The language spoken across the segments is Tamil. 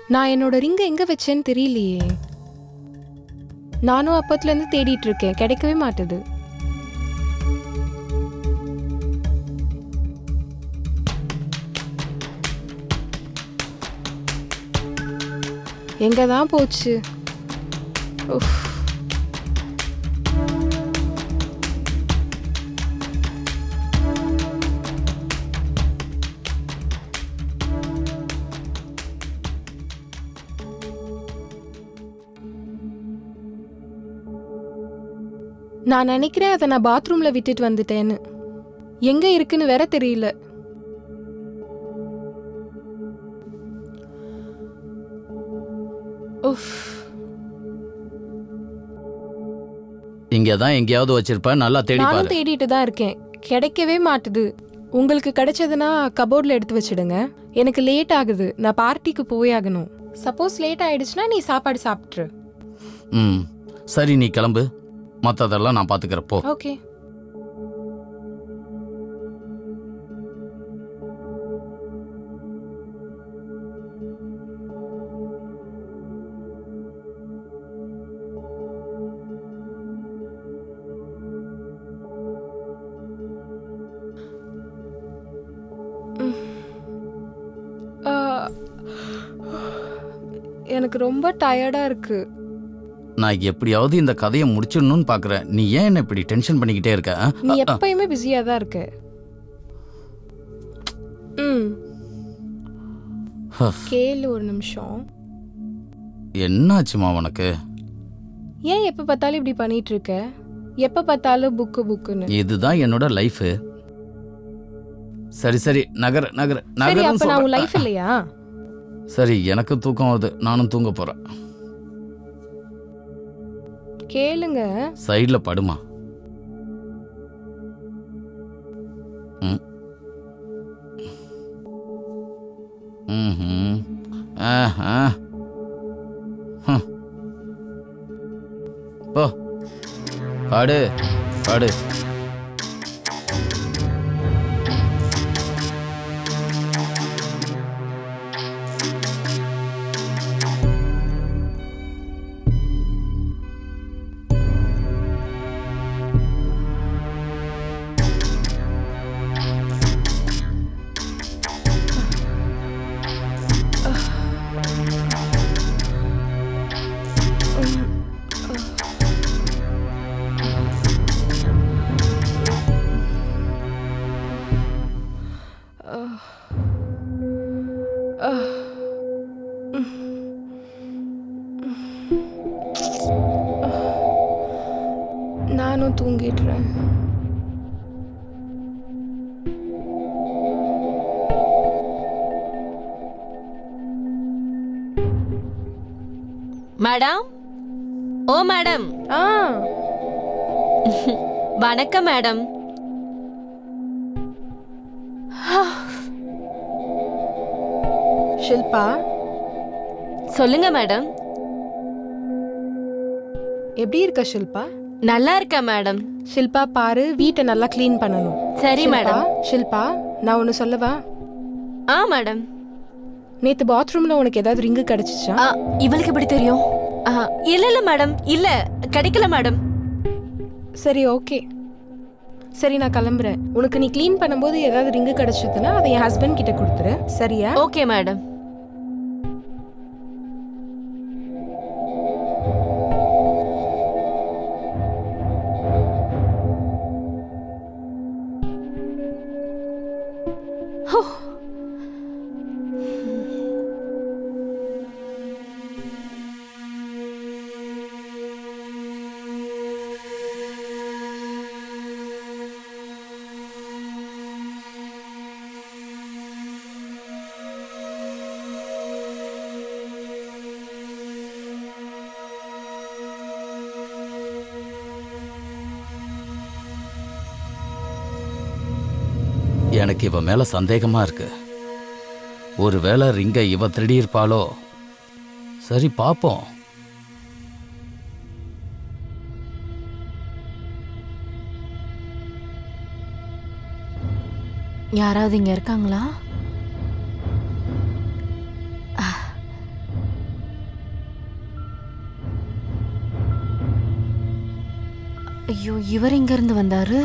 நான் என்னோட ரிங்கை எங்க வச்சேன்னு தெரியலையே நானும் அப்பத்துல இருந்து தேடிட்டு இருக்கேன் கிடைக்கவே மாட்டுது எங்க தான் போச்சு உஃப். நான் நினைக்கிறேன் அதை நான் பாத்ரூம்ல விட்டுட்டு வந்துட்டேன்னு எங்க இருக்குன்னு வேற தெரியல உஃப் இங்கே தான் எங்கேயாவது வச்சிருப்ப நல்லா தேடி நானும் பாரு தேடிட்டு தான் இருக்கேன் கிடைக்கவே மாட்டுது உங்களுக்கு கிடைச்சதுன்னா கபோர்ட்ல எடுத்து வச்சிடுங்க எனக்கு லேட் ஆகுது நான் பார்ட்டிக்கு போயாகணும் சப்போஸ் லேட் ஆயிடுச்சுன்னா நீ சாப்பாடு சாப்பிட்ரு ம் சரி நீ கிளம்பு மற்றதெல்லாம் நான் பார்த்துக்கிறேன் போ ஓகே எனக்கு ரொம்ப டயர்டா இருக்கு நான் எப்படியாவது இந்த கதையை முடிச்சிடணும்னு பார்க்குறேன் நீ ஏன் என்ன இப்படி டென்ஷன் பண்ணிக்கிட்டே இருக்க ஆ? நீ எப்பயுமே பிஸியா தான் இருக்க ம் கேளு ஒரு நிமிஷம் என்னாச்சுமா உனக்கு ஏன் எப்ப பார்த்தாலும் இப்படி பண்ணிட்டு இருக்க எப்ப பார்த்தாலும் புக்கு புக்குன்னு இதுதான் என்னோட லைஃபு சரி சரி நகர நகர சரி நகரன்னு அப்ப நான் உன் லைஃப் சொல்றேன். இல்லையா சரி எனக்கு தூக்கம் வருது நானும் தூங்க போறேன் கேளுங்க சைடில் படுமா ம். ம்ஹும். ஆஹா. ஹம். போ பாடு பாடு நானும் தூங்கிடுறேன் மேடம் ஓ மேடம் ஆ வணக்கம் மேடம் ஷில்பா சொல்லுங்க மேடம் எப்படி இருக்க ஷில்பா நல்லா இருக்கேன் மேடம் ஷில்பா பாரு வீட்டை நல்லா க்ளீன் பண்ணணும் சரி ஷில்பா, மேடம் ஷில்பா நான் ஒன்று சொல்லவா ஆ மேடம் நேத்து பாத்ரூம்ல உனக்கு ஏதாவது ரிங்கு கிடைச்சிச்சா ஆ, இவளுக்கு எப்படி தெரியும் ஆ, இல்ல இல்ல மேடம் இல்ல கிடைக்கல மேடம் சரி ஓகே சரி நான் கிளம்புறேன் உனக்கு நீ க்ளீன் பண்ணும்போது ஏதாவது ரிங்கு கிடைச்சதுன்னா அதை என் ஹஸ்பண்ட் கிட்ட கொடுத்துரு சரியா ஓகே மேடம் ஹோ. எனக்கு இவ மேல சந்தேகமா இருக்கு ஒருவேளை ரிங்கை இவ திருடியிருப்பாளோ சரி பாப்போம் யாராவது இங்க இருக்காங்களா ஐயோ இவர் எங்க இருந்து வந்தாரு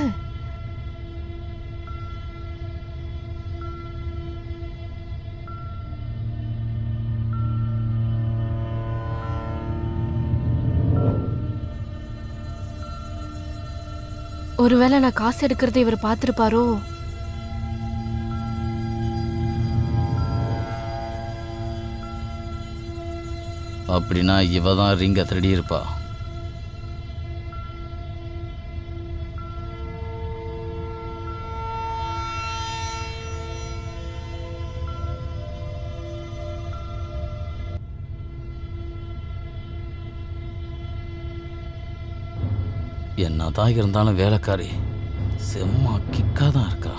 ஒருவேளை நான் காசு எடுக்கிறத இவர் பார்த்துருப்பாரோ அப்படின்னா இவ தான் ரிங்கை திருடி இருப்பா என்னதான் இருந்தாலும் வேலைக்காரி செம்ம கிக்கா தான் இருக்கா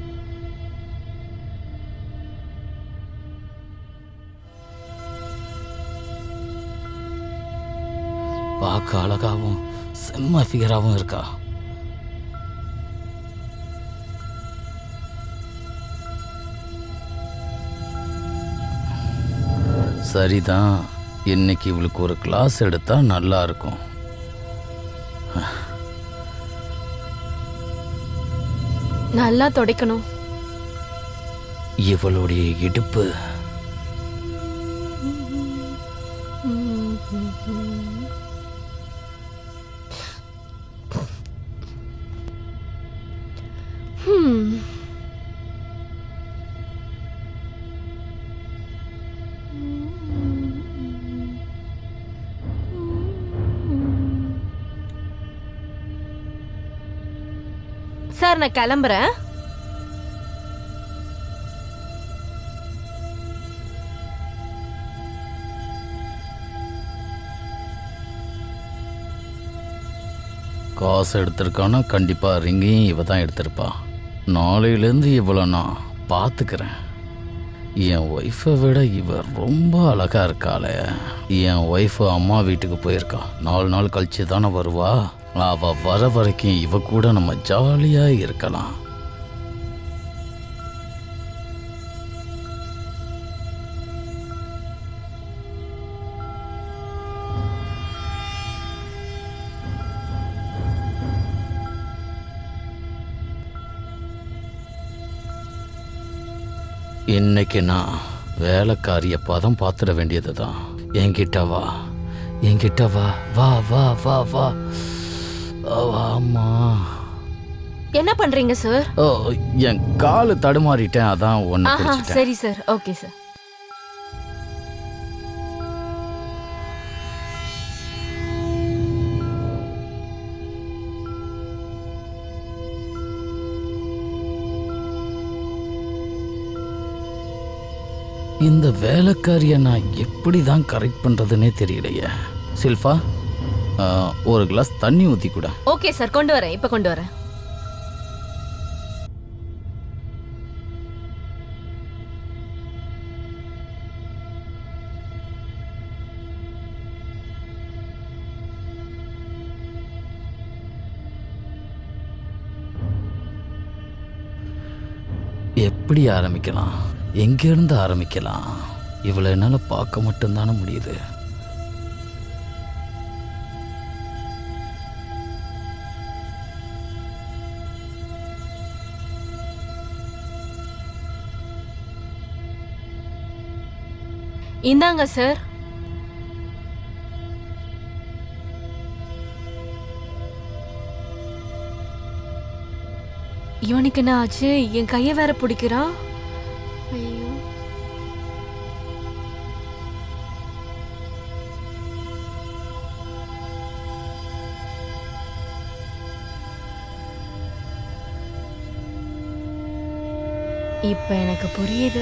பார்க்க அழகாவும் செம்ம ஃபிகராகவும் இருக்கா சரிதான் இன்னைக்கு இவளுக்கு ஒரு கிளாஸ் எடுத்தா நல்லா இருக்கும் நல்லா துடைக்கணும் இவளுடைய இடுப்பு ஹம். சார் நான் கிளம்புறேன் காசு எடுத்திருக்கானா கண்டிப்பாக ரிங்கையும் இவ தான் எடுத்திருப்பா நாளையிலேருந்து இவளை நான் பார்த்துக்கிறேன் என் ஒய்ஃபை விட இவ ரொம்ப அழகா இருக்காளே என் ஒய்ஃபு அம்மா வீட்டுக்கு போயிருக்கா நாலு நாள் கழிச்சு தானே வருவா அவ வர வரைக்கும் இவ கூட நம்ம ஜாலியாக இருக்கலாம் இன்னைக்கு நான் வேலைக்காரிய பதம் பார்த்துட வேண்டியது தான் என்கிட்ட வா என்கிட்ட வா வா வா வா வா ஆமா என்ன பண்றீங்க சார் ஓ என் காலு தடுமாறிட்டேன் அதான் ஒன்று ஆஹா பிடிச்சிட்டேன் சரி சார் ஓகே சார் இந்த வேலைக்காரியை நான் எப்படி தான் கரெக்ட் பண்ணுறதுனே தெரியலையே சில்ஃபா ஆ, ஒரு கிளாஸ் தண்ணி ஊற்றி கூட ஓகே சார் கொண்டு வரேன் இப்ப கொண்டு வரேன் எப்படி ஆரம்பிக்கலாம் எங்கேருந்து ஆரம்பிக்கலாம் இவளை என்னால் பார்க்க மட்டும்தானே முடியுது இந்தாங்க சார் இவனுக்கு என்ன ஆச்சு என் கையை வேற பிடிக்கிறான் ஐயோ இப்ப எனக்கு புரியுது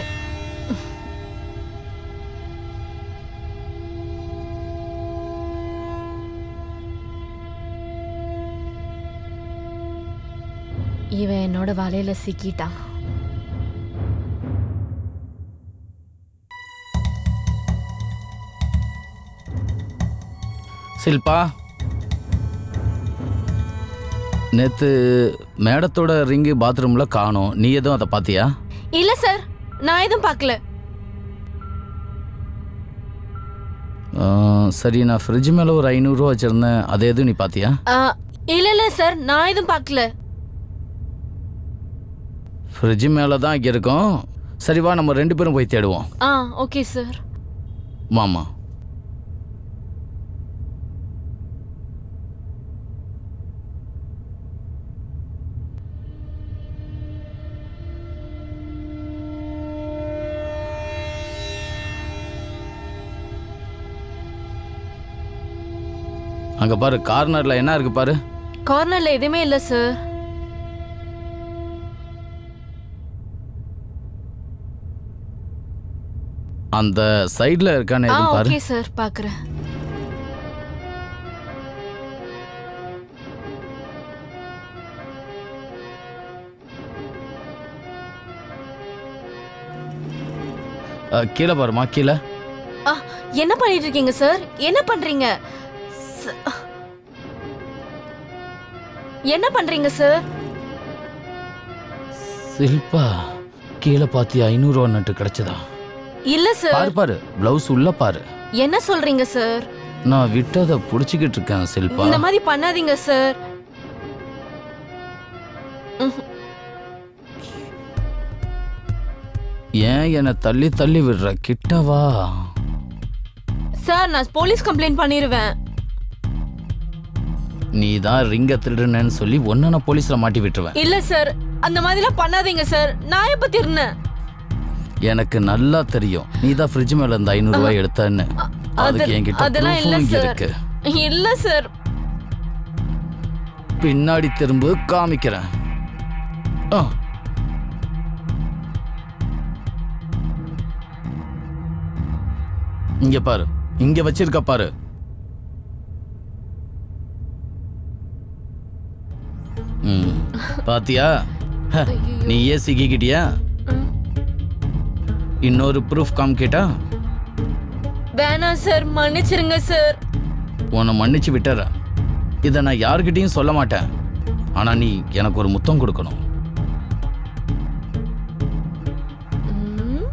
இவன் என்னோட வலையில சிக்கிட்டான் சில்பா நேற்று மேடத்தோட ரிங்கு பாத்ரூமில் காணோம் நீ எதுவும் அதை பார்த்தியா இல்ல சார் நான் எதுவும் பார்க்கல ஆ, சரி நான் ஃப்ரிட்ஜ் மேலே ஒரு ஐநூறுரூவா வச்சுருந்தேன் அதை எதுவும் நீ பார்த்தியா ஆ, இல்ல இல்ல சார் நான் எதுவும் பார்க்கல ஃப்ரிட்ஜ் மேலே தான் இங்கே இருக்கும் சரி வா நம்ம ரெண்டு பேரும் போய் தேடுவோம் ஆ ஓகே சார் மாமா அங்க பாரு கார்னர்ல என்ன இருக்கு பாரு கார்னர்ல எதுவுமே இல்ல சார் அந்த சைடுல இருக்கான்னு ஆ எதுவும் பாரு ஓகே சார் பார்க்கறேன் அஹ், கீழே பாருமா கீழே ஆ என்ன பண்ணிட்டு இருக்கீங்க சார் என்ன பண்றீங்க ச- என்ன பண்றீங்க சார் சில்பா கீழே பாத்தி ஐநூறுவா நட்டு கிடைச்சதா இல்ல சார் பாரு பாரு பிளவுஸ் உள்ள பாரு என்ன சொல்றீங்க சார் நான் விட்டதை புடிச்சுக்கிட்டு இருக்கேன் சில்பா இந்த மாதிரி பண்ணாதீங்க சார் ஏன் என்னை தள்ளி தள்ளி விடுற கிட்டவா சார் நான் போலீஸ் கம்ப்ளைண்ட் பண்ணிடுவேன் நீ தான் ரிங்க திருடுனேன்னு சொல்லி ஒன்ன நான் போலீஸ்ல மாட்டி விட்டுருவேன் இல்ல சார் அந்த மாதிரிலாம் பண்ணாதீங்க சார் நான் எப்ப திருந்தேன் எனக்கு நல்லா தெரியும் நீ தான் ஃப்ரிட்ஜ் மேல இருந்த ஐநூறு ரூபாய் எடுத்தன்னு அதுக்கு என்கிட்ட அதெல்லாம் இல்ல proof-உம் சார் இருக்கு இல்ல சார் பின்னாடி திரும்ப காமிக்கிறேன் ஆ. இங்க பாரு இங்க வச்சிருக்க பாரு ம். பாத்தியா ஹ, நீயே சிக்கிக்கிட்டியா ம். இன்னொரு ப்ரூஃப் காமிக்கிட்டா வேணாம் சார் மன்னிச்சிருங்க சார் உன்னை மன்னிச்சு விட்டுறேன் இதை நான் யார்கிட்டயும் சொல்ல மாட்டேன் ஆனா நீ எனக்கு ஒரு முத்தம் கொடுக்கணும் ம்.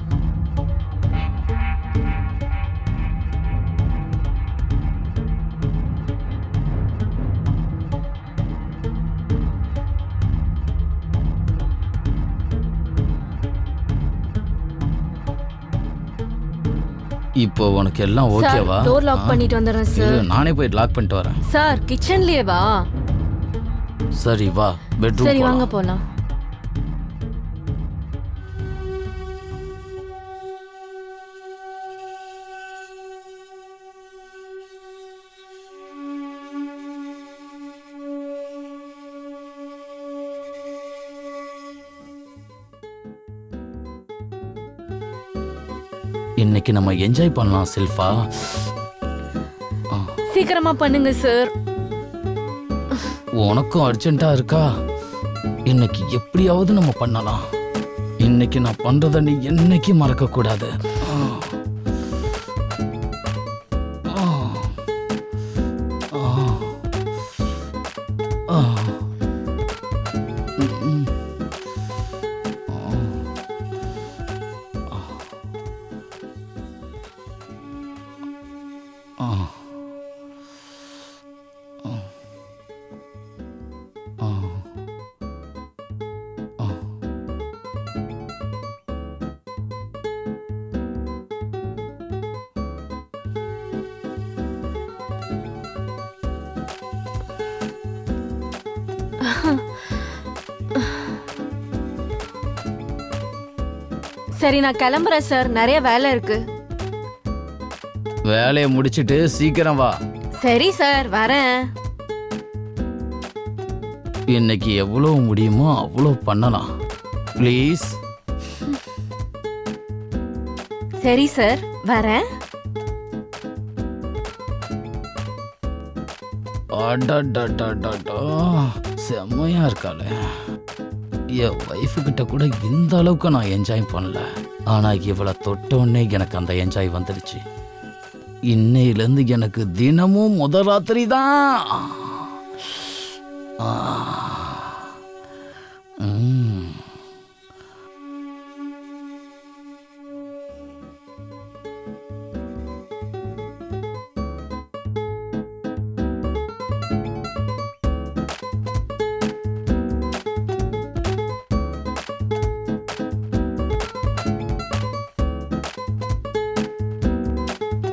இப்போ உனக்கு எல்லாம் சார் ஓகேவா டோர் லாக் பண்ணிட்டு வந்துடுறேன் சார் இரு, நானே போய் லாக் பண்ணிட்டு வரேன் சார் கிச்சன்லயே வா சரி வா பெட்ரூம் சரி வாங்க போலாம் இன்னைக்கு நம்ம என்ஜாய் பண்ணலாம் சில்பா சீக்கிரமா பண்ணுங்க சார் உனக்கும் அர்ஜென்ட்டா இருக்கா இன்னைக்கு எப்படியாவது நம்ம பண்ணலாம் இன்னைக்கு நான் பண்றத நீ என்னைக்கு மறக்க கூடாது ஆ. ஆ. ஆ. ஆ. ம், ம். ஆ. ஆ. ஆ. ஆ. சரி நான் கிளம்புறேன் சார் நிறைய வேலை இருக்கு வேலையை முடிச்சிட்டு சீக்கிரம் வா சரி சார் வரேன் இன்னைக்கு எவ்வளோ முடியுமோ அவ்வளோ பண்ணலாம் ப்ளீஸ் சரி சார் வரேன் அடடடடடா செம்மையா இருக்காளே என் ஒய்ஃபு கிட்ட கூட இந்த அளவுக்கு நான் என்ஜாய் பண்ணல ஆனா இவளை தொட்ட உடனே எனக்கு அந்த என்ஜாய் வந்துடுச்சு இன்னையிலேருந்து எனக்கு தினமும் முத ராத்திரி தான் ஆ. ம்.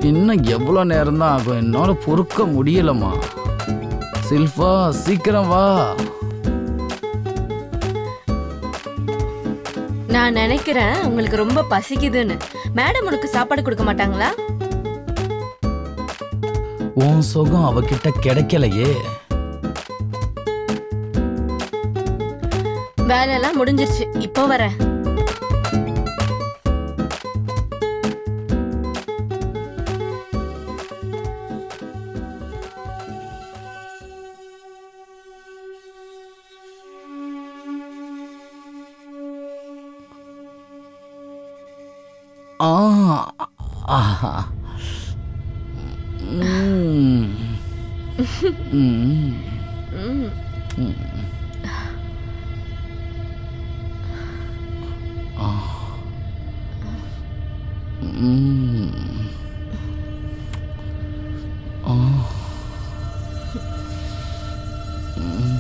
இன்னும் எவ்வளோ நேரம் தான் ஆகும் என்னால் பொறுக்க முடியலம்மா சில்ஃபா சீக்கிரம் வா நான் நினைக்கிறேன் உங்களுக்கு ரொம்ப பசிக்குதுன்னு மேடம் உனக்கு சாப்பாடு கொடுக்க மாட்டாங்களா உன் சுகம் அவகிட்ட கிடைக்கலையே வேலையெல்லாம் முடிஞ்சிருச்சு இப்போ வரேன் ஆ ஆஹா. ம். ம். ம். ம். ஆ. ம்.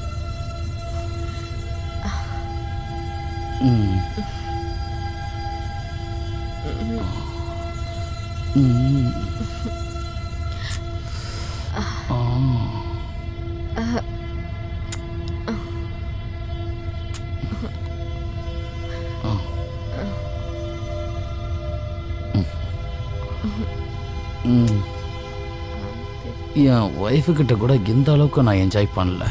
ம். ம். ஆ. ம். என் ஒய்ஃபு கிட்ட கூட இந்த அளவுக்கு நான் என்ஜாய் பண்ணல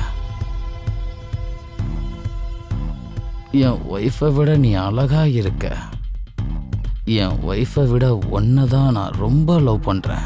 என் ஒய்ஃபை விட நீ அழகா இருக்க என் ஒய்ஃபை விட ஒன்றை தான் நான் ரொம்ப லவ் பண்ணுறேன்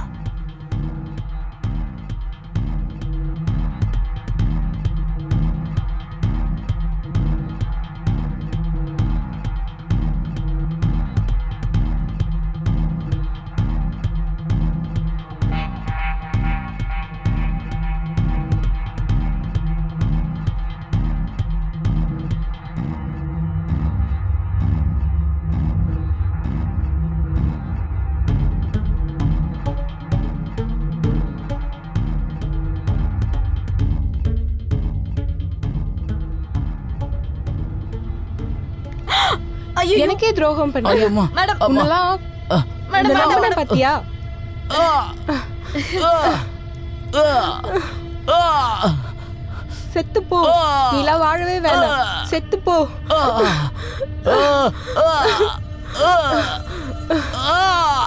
ஐயோ எனக்கே துரோகம் பண்ண ஐயம்மா மேடம் உன்னெல்லாம் ஆ. மேடம் உன்னெல்லாம் மேடம் பண்ண பாத்தியா ஆ. ஆ. ஆ. ஆ. செத்து போ நீலாம் வாழவே வேண்டாம் செத்து போ ஆ. ஆ. ஆ. ஆ. ஆ.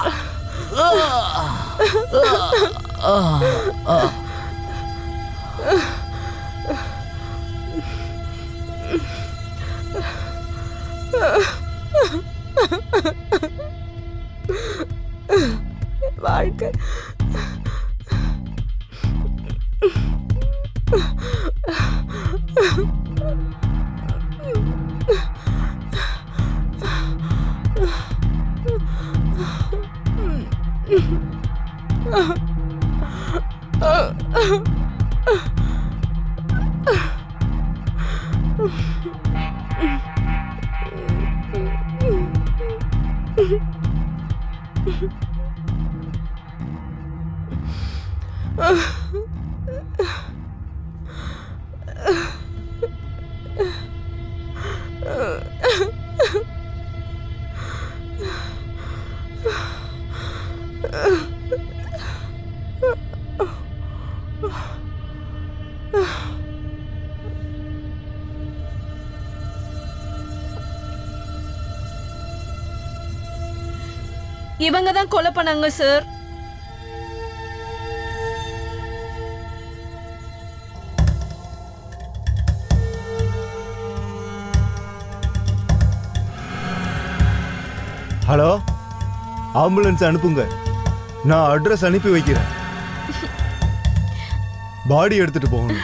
ஆ. ஆ. வாழ்க்கை இவங்க தான் கொலை பண்ணாங்க சார் ஹலோ ஆம்புலன்ஸ் அனுப்புங்க நான் அட்ரஸ் அனுப்பி வைக்கிறேன் பாடி எடுத்துட்டு போகணும்